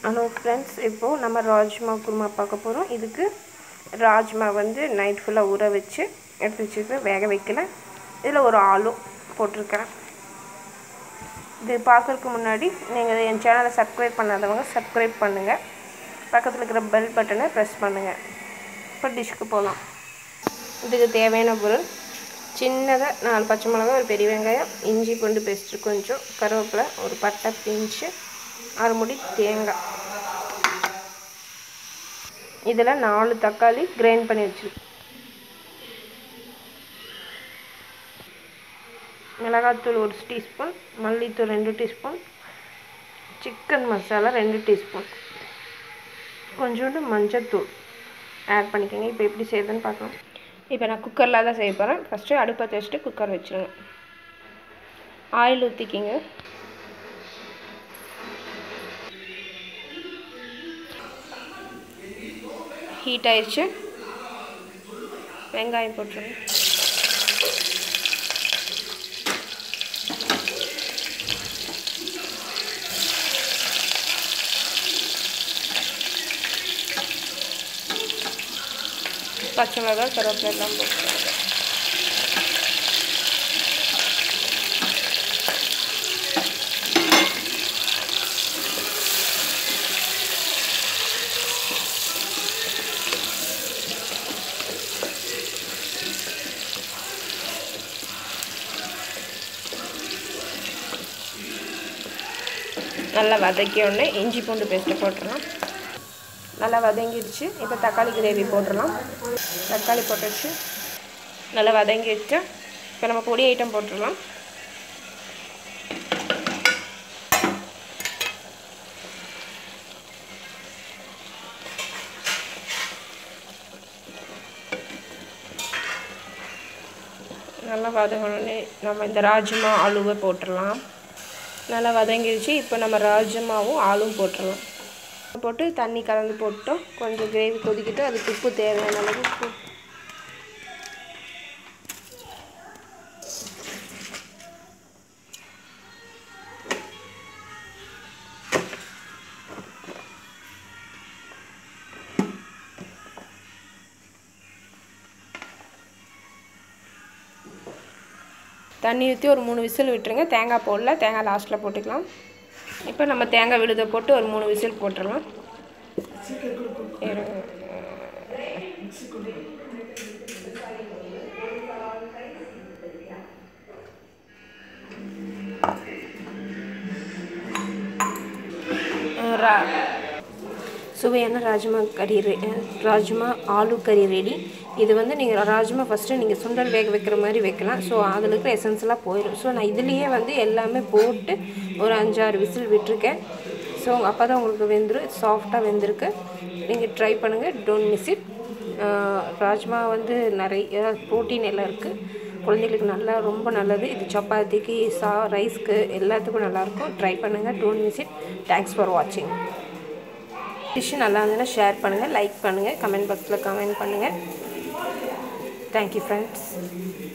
hello friends இப்போது நம்ம ராஜ்மா குருமா பார்க்க போகிறோம் இதுக்கு ராஜ்மா வந்து நைட் ஃபுல்லாக ஊற வச்சு எடுத்து வச்சுருக்கேன் வேக வைக்கல இதில் ஒரு ஆலு போட்டிருக்கேன் இது பார்க்கறதுக்கு முன்னாடி நீங்கள் என் சேனலை சப்ஸ்கிரைப் பண்ணாதவங்க சப்ஸ்கிரைப் பண்ணுங்கள் பக்கத்தில் இருக்கிற பெல் பட்டனை ப்ரெஸ் பண்ணுங்கள் இப்போ டிஷ்க்கு போகலாம் இதுக்கு தேவையான பொருள் சின்னதாக நாலு பச்சை மிளகா ஒரு பெரிய வெங்காயம் இஞ்சி பூண்டு பேஸ்ட்டு கொஞ்சம் கருவேப்பிலை ஒரு பட்டை பிஞ்சு அரை முடி தேங்காய் இதில் நாலு தக்காளி கிரைண்ட் பண்ணி வச்சுருக்கேன் மிளகாத்தூள் ஒரு டீஸ்பூன் மல்லித்தூள் ரெண்டு டீஸ்பூன் சிக்கன் மசாலா ரெண்டு டீஸ்பூன் கொஞ்சோண்டு மஞ்சத்தூள் ஆட் பண்ணிக்கோங்க இப்போ எப்படி செய்யுதுன்னு பார்க்கலாம் இப்போ நான் குக்கரில் தான் செய்ய போகிறேன் ஃபஸ்ட்டு அடுப்பத்தை வச்சுட்டு குக்கர் வச்சுருங்க ஆயில் ஊற்றிக்கிங்க ஹீட் ஆயிடுச்சு வெங்காயம் போட்டுருங்க பச்சை மிளகாய் கருவேப்பிலை எல்லாம் போட்டுருங்க நல்லா வதக்கி உடனே இஞ்சி பூண்டு பேஸ்ட்டை போட்டுடலாம் நல்லா வதங்கிடுச்சு இப்போ தக்காளி கிரேவி போட்டுடலாம் தக்காளி போட்டுடுச்சு நல்லா வதங்கிடுச்சு இப்போ நம்ம பொடி ஐட்டம் போட்டுடலாம் நல்லா வதங்கினோடனே நம்ம இந்த ராஜ்மா அழுவை போட்டுடலாம் நல்லா வதங்கிடுச்சு இப்போ நம்ம ராஜ்மாவும் ஆளும் போட்டுடலாம் போட்டு தண்ணி கலந்து போட்டோம் கொஞ்சம் கிரேவி கொதிக்கிட்டு அதுக்கு உப்பு தேவையான அளவு உப்பு தண்ணி ஊற்றி ஒரு மூணு விசில் விட்டுருங்க தேங்காய் போடல தேங்காய் லாஸ்ட்டில் போட்டுக்கலாம் இப்போ நம்ம தேங்காய் விழுத போட்டு ஒரு மூணு விசில் போட்டுடலாம் ரா சுவையான ராஜ்மா கறி ரெ ராஜ்மா ஆலு கறி ரெடி இது வந்து நீங்கள் ராஜ்மா ஃபஸ்ட்டு நீங்கள் சுண்டல் வேக வைக்கிற மாதிரி வைக்கலாம் ஸோ அதில் இருக்கிற எசன்ஸ்லாம் போயிடும் ஸோ நான் இதுலேயே வந்து எல்லாமே போட்டு ஒரு அஞ்சாறு விசில் விட்டுருக்கேன் ஸோ அப்போ தான் உங்களுக்கு வெந்துடும் சாஃப்டாக வெந்திருக்கு நீங்கள் ட்ரை பண்ணுங்கள் டோன்ட் மிஸ் இட் ராஜ்மா வந்து நிறைய ப்ரோட்டீன் எல்லாம் இருக்குது குழந்தைகளுக்கு நல்லா ரொம்ப நல்லது இது சப்பாத்திக்கு சா ரைஸ்க்கு எல்லாத்துக்கும் நல்லாயிருக்கும் ட்ரை பண்ணுங்கள் don't miss it thanks for வாட்சிங் டிஷ்ஷு நல்லா இருந்ததுன்னா ஷேர் பண்ணுங்கள் லைக் பண்ணுங்கள் கமெண்ட் பாக்ஸில் கமெண்ட் பண்ணுங்கள் தேங்க்யூ ஃப்ரெண்ட்ஸ்